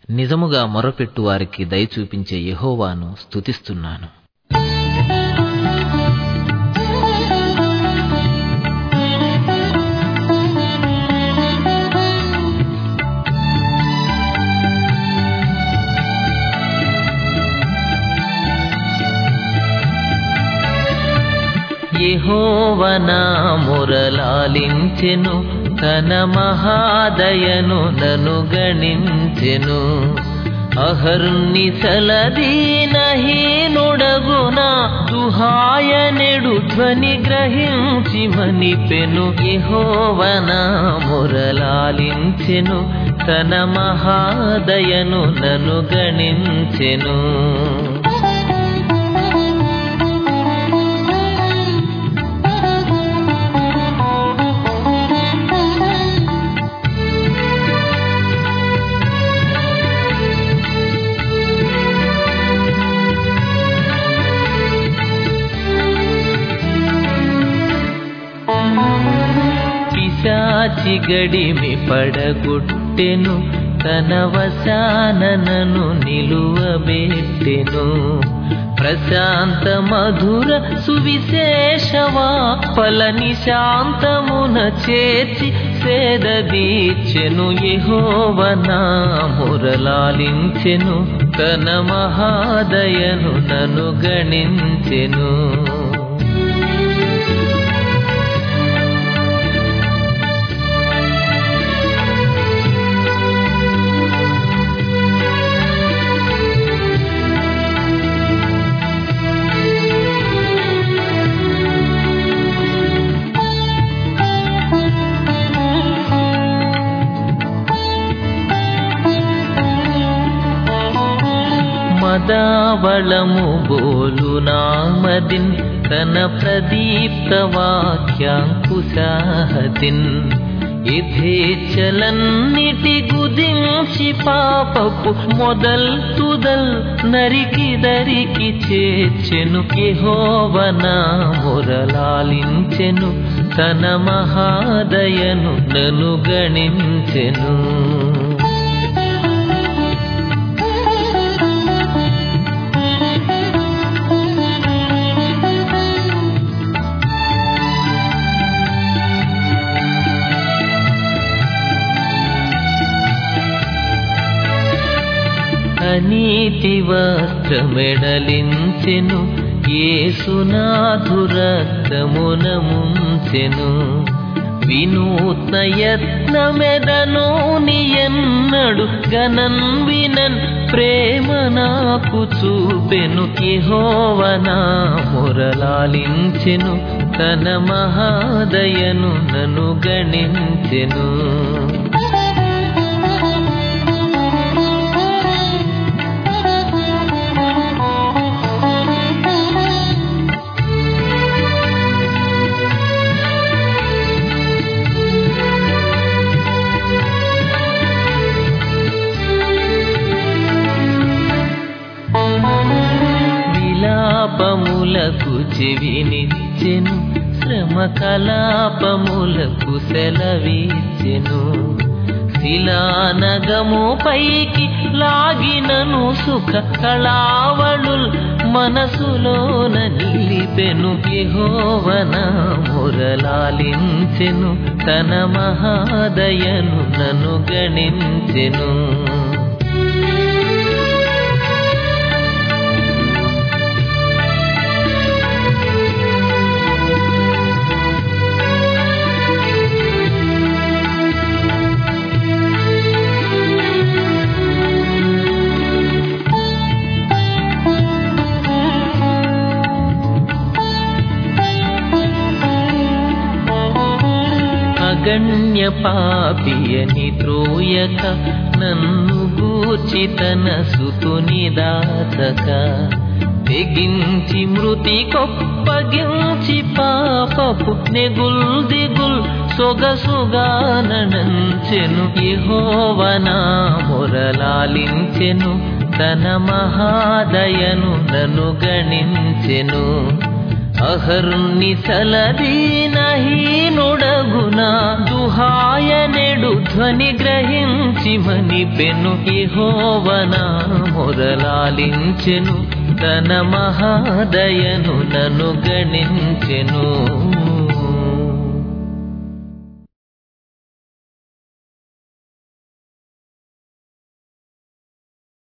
నిజముగా మొరపెట్టు వారికి దయ చూపించే యెహోవాను స్తుతిస్తున్నాను యెహోవనా మురలాలించెను తన మహాదయను నను గణించెను అహర్ని సలదీనహీనుడగున దుహాయనెడు ధ్వని గ్రహించి మనిపెను యెహోవనా మురలాలించెను తన మహాదయను నను గణించెను పిశాచి గడిమి పడగొట్టెను తన వశాననను నిలువబెట్టెను ప్రశాంత మధుర సువిశేషవా పలని శాంతమున చేర్చి సేదదీచెను యెహోవనా మురలాలించెను తన మహాదయను నను గణించెను మదావళము బోలు నామదిన్ తన ప్రదీప్త వాక్యాంకుశాహతిన్ యథేచ్ఛలన్నిటి గుదించి పాపపు మొదల్ తుదల్ నరికి దరికి చేర్చెను యెహోవనా మురలాలించెను తన మహాదయను నను గణించెను అనీతి వస్త్రమెడలించెను ఏసునాథురక్తమున ముంచెను వినూత్న యత్నమెదను నియన్నడు గనన్ వినన్ ప్రేమ నాకు చూపెను యెహోవనా మురలాలించెను తన మహాదయను నను గణించెను విలాపములకు చెవినిచ్చెను శ్రమ కలాపములకు సెలవిచ్చెను శిలానగము పైకి లాగినను సుఖ కళావళు మనసులోన నిలిపెను యెహోవనా మురలాలించెను తన మహాదయను నను గణించెను అగణ్య పాపియని త్రోయక నన్ను గూర్చి తన సుతుని దాచక తెగించి మృతి కొప్పగించి పాపపు నెగుల్ దిగుల్ సొగసుగానంచెను యెహోవనా మురలాలించెను తన మహాదయను నను గణించెను అహర్ని సలదీనహీనుడగున దుహాయనెడు ధ్వని గ్రహించి మని పెను ఇహోవన మొరలాలించెను తన మహాదయను నను గణించెను